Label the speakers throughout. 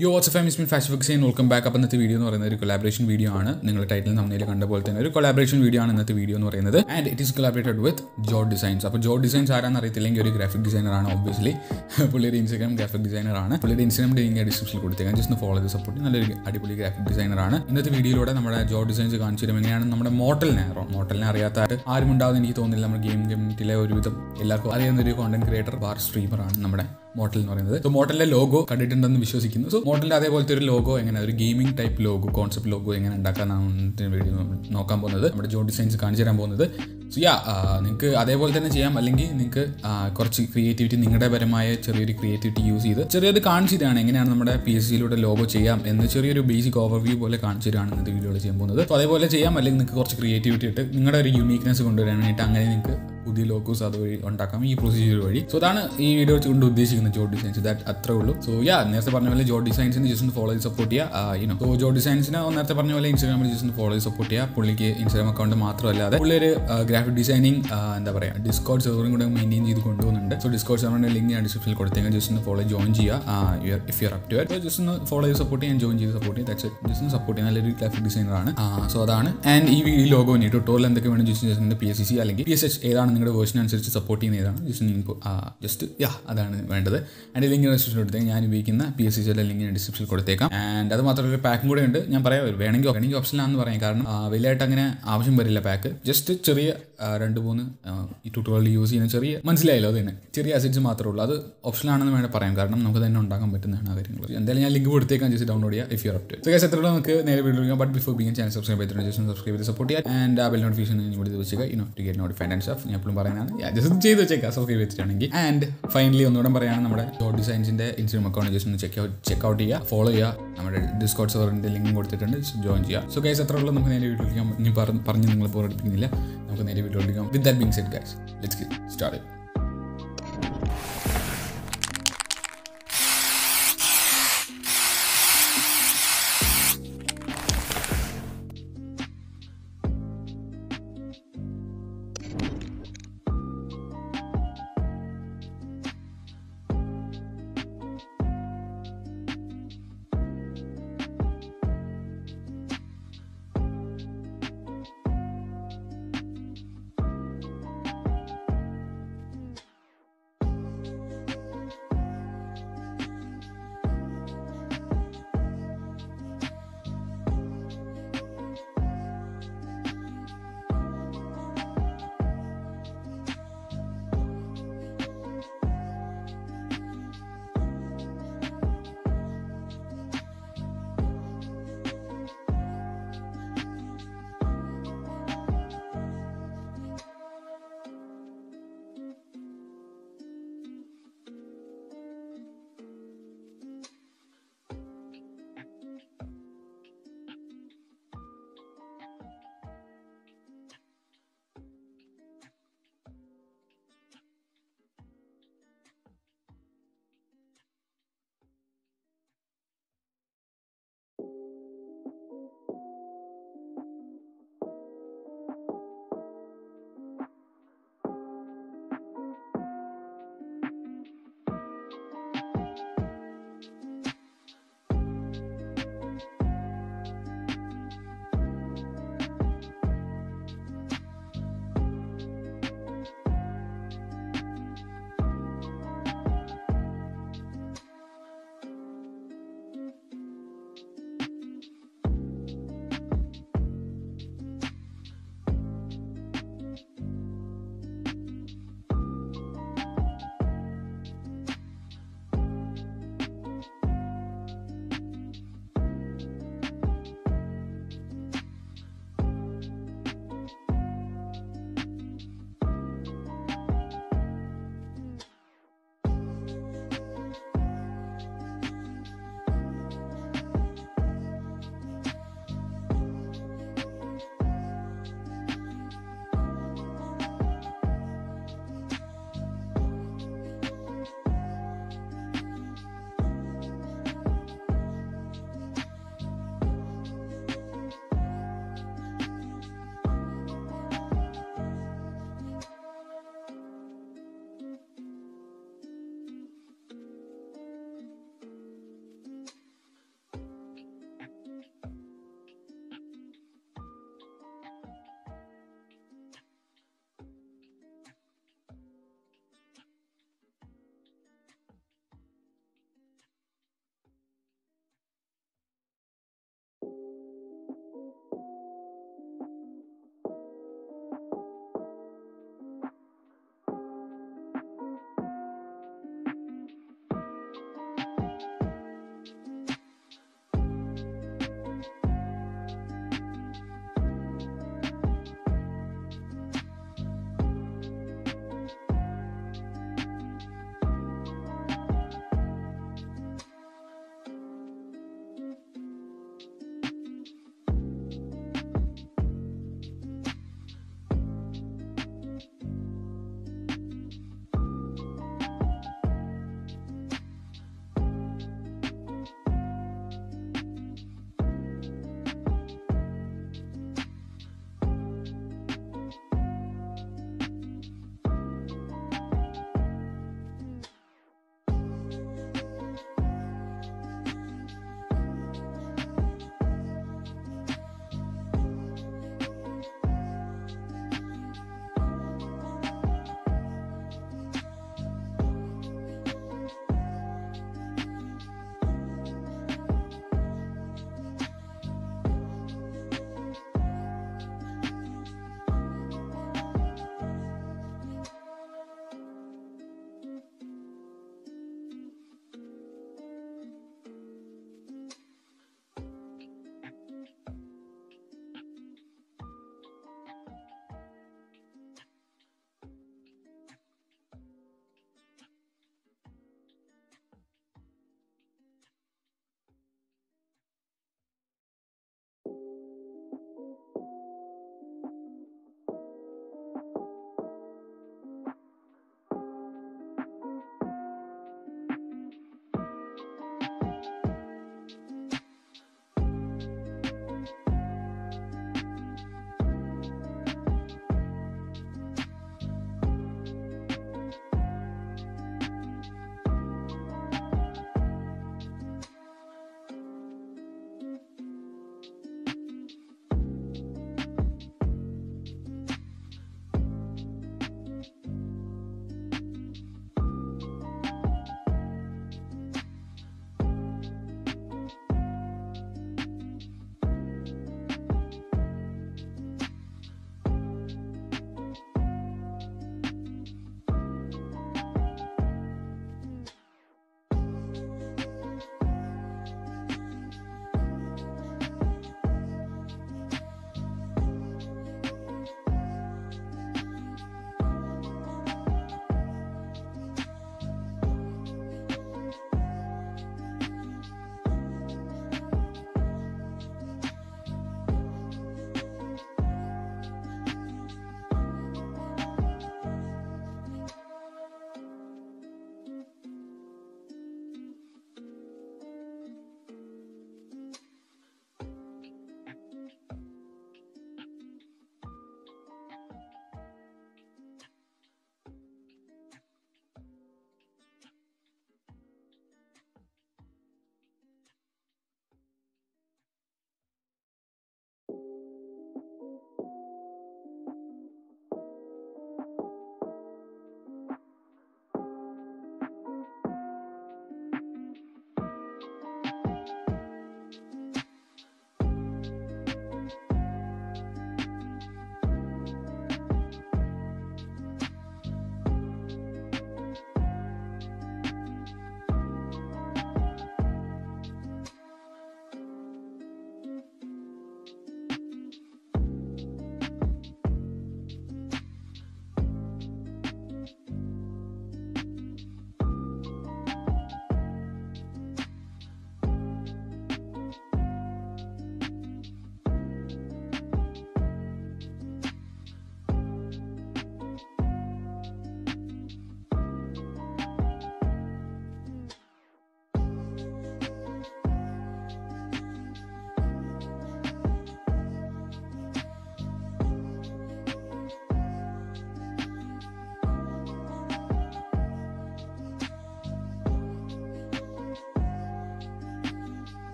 Speaker 1: യോ വാട്സ് ഫാമിസ് മീൻ ഫാഷൻ ഫിക്സ് ചെയ്യുന്ന വെൽക്കം ബാക്ക് അപ്പം ഇന്നത്തെ വീഡിയോ എന്ന് പറയുന്നത് ഒരു കൊലാബറേഷൻ വീഡിയോ ആണ് നിങ്ങൾ ടൈറ്റിൽ നമ്മളിൽ കണ്ട പോലെ തന്നെ ഒരു കൊലാബറേഷൻ വീഡിയോ ആണ് ഇന്നത്തെ വീഡിയോ എന്ന് പറയുന്നത് and it is collaborated with Jod designs അപ്പോൾ ജോഡ് ഡിസൈൻസ് ആരാന്ന് അറിയത്തില്ലെങ്കിൽ ഒരു ഗ്രാഫിക് ഡിസൈനർ ആണ് ഒബ്വിയസ്ലി പുള്ളിയുടെ ഇൻസ്റ്റാഗ്രാം ഗ്രാഫിക് ഡിസൈനർ ആണ് പുള്ളിയുടെ ഇൻസ്റ്റാഗ്രാം ലിങ്ക് ഡിസ്ക്രിപ്ഷനിൽ കൊടുത്തേക്കാം ജസ്റ്റ് ഫോളോ ചെയ്ത് സപ്പോർട്ട് നല്ലൊരു അടിപൊളി ഗ്രാഫിക് ഡിസൈനർ ആണ് ഇന്നത്തെ വീഡിയോയിലൂടെ നമ്മുടെ ജോഡ് ഡിസൈൻസ് കാണിച്ചു തരും എങ്ങനെയാണ് നമ്മുടെ മോട്ടലിനെ മോട്ടലിനെ അറിയാത്തായിട്ട് ആരും ഉണ്ടാവുന്ന എനിക്ക് തോന്നുന്നില്ല നമ്മുടെ ഗെയിം കമ്മ്യൂണിറ്റിയിലെ ഒരുവിധം എല്ലാവർക്കും അറിയുന്ന ഒരു കോണ്ടന്റ് ക്രിയേറ്റർ ബാർ സ്ട്രീമർ ആണ് നമ്മുടെ മോട്ടൽ എന്ന് പറയുന്നത് സോ മോട്ടലിന്റെ ലോഗോ കണ്ടിട്ടുണ്ടെന്ന് വിശ്വസിക്കുന്നു സോ മോട്ടലിന്റെ അതേപോലത്തെ ഒരു ലോഗോ എങ്ങനെ ഒരു gaming type logo concept logo എങ്ങനെ ഉണ്ടാക്കാനാണ് വീഡിയോ നോക്കാൻ പോകുന്നത് നമ്മുടെ ജോ ഡിസൈൻസ് കാണിച്ചു തരാൻ പോകുന്നത് സോ യാ നിങ്ങൾക്ക് അതേപോലെ തന്നെ ചെയ്യാം അല്ലെങ്കിൽ നിങ്ങൾക്ക് കുറച്ച് ക്രിയേറ്റിവിറ്റി നിങ്ങളുടെ പരമായ ചെറിയൊരു ക്രിയേറ്റിവിറ്റി യൂസ് ചെയ്ത് ചെറിയൊരു കാണിച്ചു തരാണ് എങ്ങനെയാണ് നമ്മുടെ പി എസ് സിയിലൂടെ ലോഗോ ചെയ്യാം എന്ന് ചെറിയൊരു ബേസിക് ഓവർവ്യൂ പോലെ കാണിച്ചു തരാണ് ഇന്നത്തെ വീഡിയോയിൽ ചെയ്യാൻ പോകുന്നത് സോ അതേപോലെ ചെയ്യാം അല്ലെങ്കിൽ നിങ്ങൾക്ക് കുറച്ച് ക്രിയേറ്റിവിറ്റി ഇട്ട് നിങ്ങളുടെ ഒരു യൂണീക്നെസ് കൊണ്ടുവരാൻ വേണ്ടിയിട്ട് അങ്ങനെ നിങ്ങൾക്ക് പുതിയ ലോഗോസ് അതുവഴി ഉണ്ടാക്കാം ഈ പ്രൊസീജിയർ വഴി സോ അതാണ് ഈ വീഡിയോ കൊണ്ട് ഉദ്ദേശിക്കുന്നത് ജോ ഡിസൈൻസ് ദാറ്റ് അത്രേ ഉള്ളൂ സോ യാ നേരത്തെ പറഞ്ഞ പോലെ ജോ ഡിസൈൻസിന് ജസ്റ്റ് ഒന്ന് ഫോളോ ചെയ്ത് സപ്പോർട്ട് ചെയ്യുക യുനോ സോ ജോ ഡിസൈൻസിന് നേരത്തെ പറഞ്ഞ പോലെ ഇൻസ്റ്റാഗ്രാമിൽ ജസ്റ്റ് ഒന്ന് ഫോളോ ചെയ്ത് സപ്പോർട്ട് ചെയ്യുക പുള്ളിക്ക് ഇൻസ്റ്റാഗ്രാം അക്കൗണ്ട് മാത്രമല്ലാതെ പുള്ളി ഒരു ഗ്രാഫിക് ഡിസൈനിങ് എന്താ പറയുക ഡിസ്കൗണ്ട് സെർവറും കൂടെ മെയിൻറ്റെയിൻ ചെയ്ത് കൊണ്ടുപോകുന്നുണ്ട് സോ ഡിസ്കൗണ്ട് സെർവറിന്റെ ലിങ്ക് ഞാൻ ഡിസ്ക്രിപ്ഷനിൽ കൊടുത്തേക്കാം ജസ്റ്റ് ഒന്ന് ഫോളോ ജോയിൻ ചെയ്യുക if you up to so just ഒന്ന് ഫോളോ ചെയ്ത് സപ്പോർട്ട് ചെയ്യാൻ ജോയിൻ ചെയ്ത് സപ്പോർട്ട് ചെയ്യുക ദാറ്റ്സ് ജസ്റ്റ് ഒന്ന് സപ്പോർട്ട് ചെയ്യുന്ന നല്ലൊരു ഗ്രാഫിക് ഡിസൈനർ ആണ് സോ അതാണ് ആൻഡ് ഈ ലോഗോ ഇനി ട്യൂട്ടോറിയൽ എന്തൊക്കെ വേണം just just P S C C അല്ലെങ്കിൽ പി എസ് എച്ച് ഏതാണ് നിങ്ങളുടെ വേർഷൻ അനുസരിച്ച് സപ്പോർട്ട് ചെയ്യുന്ന ഏതാണ് ജസ്റ്റ് നിങ്ങൾക്ക് ജസ്റ്റ് യാ അതാണ് വേണ്ടത് ആൻഡ് ലിങ്ക് ഡിസ്ക്രിപ്ഷൻ കൊടുത്തേക്കാം ഞാൻ ഉപയോഗിക്കുന്ന പി എസ് സി ചില ലിങ്ക് ഡിസ്ക്രിപ്ഷനിൽ കൊടുത്തേക്കാം ആൻഡ് അത് മാത്രമല്ല ഒരു പാക്കും കൂടെ ഉണ്ട് ഞാൻ പറയാം വേണമെങ്കിൽ വേണമെങ്കിൽ ഓപ്ഷനിലാണെന്ന് പറയാം കാരണം വലിയതായിട്ട് അങ്ങനെ ആവശ്യം വരില്ല പാക്ക് ജസ്റ്റ് ചെറിയ രണ്ട് മൂന്ന് ഈ ട്യൂട്ടോറിയൽ യൂസ് ചെയ്യുന്ന ചെറിയ മനസ്സിലായല്ലോ അത് തന്നെ ചെറിയ അസറ്റ്സ് മാത്രമേ ഉള്ളൂ അത് ഓപ്ഷനാണെന്ന് വേണം പറയാം കാരണം നമുക്ക് തന്നെ ഉണ്ടാക്കാൻ പറ്റുന്നതാണ് ആ കാര്യങ്ങൾ എന്തായാലും ഞാൻ ലിങ്ക് കൊടുത്തേക്കാം ജസ്റ്റ് ഡൗൺലോഡ് ചെയ്യുക if you up to so guys എത്ര നമുക്ക് നേരെ video but before begin channel subscribe ചെയ്തിട്ടുണ്ട് ജസ്റ്റ് സബ്സ്ക്രൈബ് ചെയ്ത് സപ്പോർട്ട് ചെയ്യുക ആൻഡ് ആ ബെൽ നോട്ടിഫിക്കേഷൻ ഇവിടെ വെച്ചേക്കുക you know to get notified and stuff ഞാൻ എപ്പോഴും പറയുന്നതാണ് ജസ്റ്റ് ചെയ്ത് വെച്ചേക്കാം സബ്സ്ക്രൈബ് ചെയ്തിട്ടുണ്ടെങ്കിൽ ആൻഡ് ഫൈനലി ഒന്നുകൂടെ പറയുകയാണ് നമ്മുടെ ഡോട്ട് ഡിസൈൻസിന്റെ ഇൻസ്റ്റാഗ്രാം അക്കൗണ്ട് ജസ്റ്റ് ഒന്ന് ചെക്ക് ഔട്ട് ചെക്ക് ഔട്ട് ചെയ്യുക ഫോളോ ചെയ്യുക നമ്മുടെ ഡിസ്കൗണ്ട് സെവറിന്റെ ലിങ്ക് കൊടുത്തിട്ടുണ്ട് ജോയിൻ ചെയ്യുക സോ ഗൈസ് എത്ര ഉള്ളൂ നമുക്ക് നേരെ വീഡിയോ ഇനി പറഞ്ഞ് നിങ്ങൾ പോരടിപ്പിക്കുന്നില്ല നമുക്ക് നേരെ വീഡിയോ എടുക്കാം with that being set guys let's get start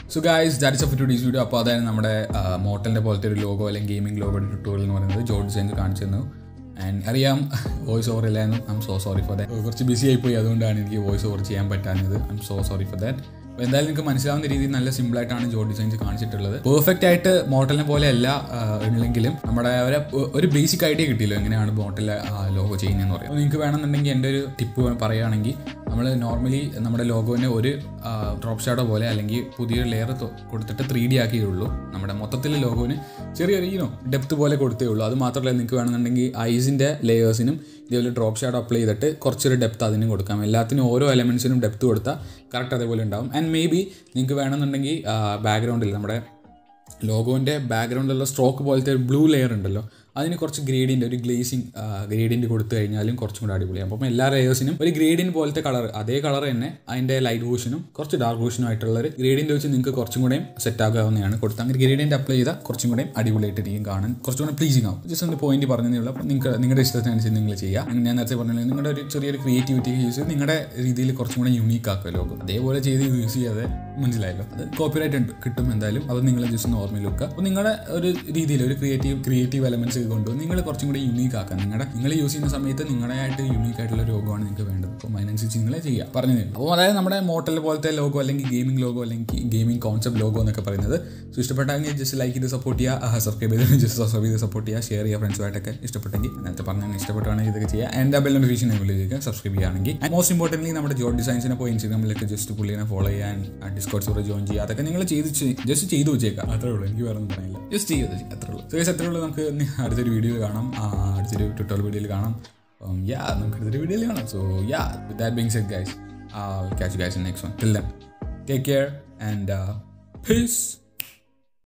Speaker 1: so guys that's off to these video അപ്പോൾ അതായത് നമ്മുടെ മോട്ടലിൻ്റെ പോലത്തെ ഒരു ലോഗോ അല്ലെങ്കിൽ ഗെയിമിംഗ് ലോഗോ ട്യൂട്ടോറിയൽ എന്ന് പറയുന്നത് ജോ ഡിസൈൻസ് കാണിച്ചു തന്നു ആൻഡ് അറിയാം വോയിസ് ഓവർ ഇല്ലായിരുന്നു I'm so sorry for that കുറച്ച് ബിസി ആയിപ്പോയി അതുകൊണ്ടാണ് എനിക്ക് വോയിസ് ഓവർ ചെയ്യാൻ പറ്റാഞ്ഞത് I'm so sorry for that അപ്പോൾ എന്തായാലും നിങ്ങൾക്ക് മനസ്സിലാവുന്ന രീതിയിൽ നല്ല സിമ്പിളായിട്ടാണ് ജോ ഡിസൈൻസ് കാണിച്ചിട്ടുള്ളത് പെർഫെക്റ്റ് ആയിട്ട് മോട്ടലിനെ പോലെ അല്ല ആ, ഉള്ളെങ്കിലും നമ്മുടെ ഒരു ഒരു ബേസിക് ഐഡിയ കിട്ടിയല്ലോ എങ്ങനെയാണ് മോട്ടലിലെ ലോഗോ ചെയ്യുന്നതെന്ന് പറയും അപ്പോൾ നിങ്ങൾക്ക് വേണമെന്നുണ്ടെങ്കിൽ എൻ്റെ ഒരു ടിപ്പ് പറയുകയാണെങ്കിൽ നമ്മൾ നോർമലി നമ്മുടെ ലോഗോനെ ഒരു ഡ്രോപ്പ് ഷാഡോ പോലെ അല്ലെങ്കിൽ പുതിയൊരു ലെയർ കൊടുത്തിട്ട് ത്രീ ഡി ആക്കിയുള്ളൂ നമ്മുടെ മൊത്തത്തിൽ ലോഗോന് ചെറിയൊരു ഈനോ ഡെപ്ത് പോലെ കൊടുത്തേ ഉള്ളൂ അത് മാത്രമല്ല നിങ്ങൾക്ക് വേണമെന്നുണ്ടെങ്കിൽ ഐസിൻ്റെ ലെയേഴ്സിനും ഇതേപോലെ ഡ്രോപ്പ് ഷാഡോ അപ്ലൈ ചെയ്തിട്ട് കുറച്ചൊരു ഡെപ്ത് അതിനും കൊടുക്കാം എല്ലാത്തിനും ഓരോ എലമെൻസിനും ഡെപ്ത് കൊടുത്താൽ കറക്റ്റ് അതേപോലെ ഉണ്ടാവും ആൻഡ് മേ ബി നിങ്ങൾക്ക് വേണമെന്നുണ്ടെങ്കിൽ ബാക്ക്ഗ്രൗണ്ടിൽ നമ്മുടെ ലോഗോൻ്റെ ബാക്ക്ഗ്രൗണ്ടിലുള്ള സ്ട്രോക്ക് പോലത്തെ ഒരു ബ്ലൂ ലെയർ ഉണ്ടല്ലോ അതിന് കുറച്ച് ഗ്രേഡിയൻ്റ് ഒരു ഗ്ലേസിങ് ഗ്രേഡിയൻ്റ് കൊടുത്തു കഴിഞ്ഞാലും കുറച്ചും കൂടെ അടിപൊളിയാണ് അപ്പം എല്ലാ ലെയേഴ്സിനും ഒരു ഗ്രേഡിയൻ പോലത്തെ കളർ അതേ കളർ തന്നെ അതിൻ്റെ ലൈറ്റ് വേർഷനും കുറച്ച് ഡാർക്ക് വേർഷനും ആയിട്ടുള്ള ഒരു ഗ്രേഡിയൻ്റ് വെച്ച് നിങ്ങൾക്ക് കുറച്ചും കൂടെയും സെറ്റ് ആകാവുന്നതാണ് കൊടുത്ത് അങ്ങനെ ഗ്രേഡിയൻ്റ് അപ്ലൈ ചെയ്താൽ കുറച്ചും കൂടെയും അടിപൊളിയായിട്ടിരിക്കും കാണാൻ കുറച്ചും കൂടെ പ്ലീസിങ് ആവും ജസ്റ്റ് ഒന്ന് പോയിന്റ് പറഞ്ഞതേ ഉള്ളൂ അപ്പോൾ നിങ്ങൾക്ക് നിങ്ങളുടെ ഇഷ്ടത്തിനനുസരിച്ച് നിങ്ങൾ ചെയ്യുക അങ്ങനെ ഞാൻ നേരത്തെ പറഞ്ഞില്ല നിങ്ങളുടെ ഒരു ചെറിയൊരു ക്രിയേറ്റിവിറ്റി യൂസ് ചെയ്ത് നിങ്ങളുടെ രീതിയിൽ കുറച്ചും കൂടെ യൂണീക്ക് ആക്കുക ലോഗോ അതേപോലെ ചെയ്ത് യൂസ് ചെയ്യാതെ മനസ്സിലായല്ലോ അത് കോപ്പിറൈറ്റ് ഉണ്ട് കിട്ടും എന്തായാലും അത് നിങ്ങൾ ജസ്റ്റ് ഒന്ന് ഓർമ്മയിൽ വെക്കുക അപ്പോൾ നിങ്ങളുടെ ഒരു രീതിയിൽ ഒരു ക്രിയേറ്റീവ് ക്രിയേറ്റീവ് എലമെന്റ്സ് കൊണ്ടുവന്ന് നിങ്ങൾ കുറച്ചും കൂടി യൂണീക്ക് ആക്കുക നിങ്ങളുടെ നിങ്ങൾ യൂസ് ചെയ്യുന്ന സമയത്ത് നിങ്ങളുടെയായിട്ട് യൂണീക്ക് ആയിട്ടുള്ള ലോഗോയാണ് നിങ്ങൾക്ക് വേണ്ടത് അപ്പോൾ അതിനനുസരിച്ച് നിങ്ങൾ ചെയ്യുക പറഞ്ഞു തരും അപ്പോൾ അതായത് നമ്മുടെ മോട്ടൽ പോലത്തെ ലോഗോ അല്ലെങ്കിൽ ഗെയിമിംഗ് ലോഗോ അല്ലെങ്കിൽ ഗെയിമിംഗ് കോൺസെപ്റ്റ് ലോഗോ എന്നൊക്കെ പറയുന്നത് സോ ഇഷ്ടപ്പെട്ടാങ്കിൽ ജസ്റ്റ് ലൈക്ക് ചെയ്ത് സപ്പോർട്ട് ചെയ്യുക സബ്സ്ക്രൈബ് ചെയ്ത് ജസ്റ്റ് സബ്സ്ക്രൈബ് ചെയ്ത് സപ്പോർട്ട് ചെയ്യുക ഷെയർ ചെയ്യുക ഫ്രണ്ട്സുമായിട്ടൊക്കെ ഇഷ്ടപ്പെട്ടെങ്കിൽ നേരത്തെ പറഞ്ഞാൽ ഇഷ്ടപ്പെട്ടാണെങ്കിൽ ഇതൊക്കെ ചെയ്യുക ആൻഡ് ബെൽ നോട്ടിഫിക്കേഷൻ എബിൾ ചെയ്യുക സബ്സ്ക്രൈബ് ചെയ്യുകയാണെങ്കിൽ മോസ്റ്റ് ഇമ്പോർട്ടൻ്റ്ലി നമ്മുടെ ജോബ് ഡിസൈൻസിനെ പോയി ഇൻസ്റ്റാഗ്രാമിലേക്ക് ജസ്റ്റ് പുള്ളിനെ ഫോളോ ചെയ്യാൻ ഡിസ്കോഡ് സോറി ജോയിൻ ചെയ്യുക അതൊക്കെ നിങ്ങൾ ചെയ്ത് ജസ്റ്റ് ചെയ്തു വെച്ചേക്കാം അത്രേ ഉള്ളൂ എനിക്ക് വേറെ ഒന്നും പറയാനില്ല ജസ്റ്റ് ചെയ്ത് അത്രേ ഉള്ളൂ സോ അത്രേ ഉള്ളൂ നമുക്ക് ഇനി അടുത്തൊരു വീഡിയോയിൽ കാണാം ആ, അടുത്തൊരു ട്വിറ്റർ വീഡിയോയിൽ കാണാം യാ നമുക്ക് അടുത്തൊരു വീഡിയോയിൽ കാണാം so yeah with that being set guys catch guys next one till then take care and piece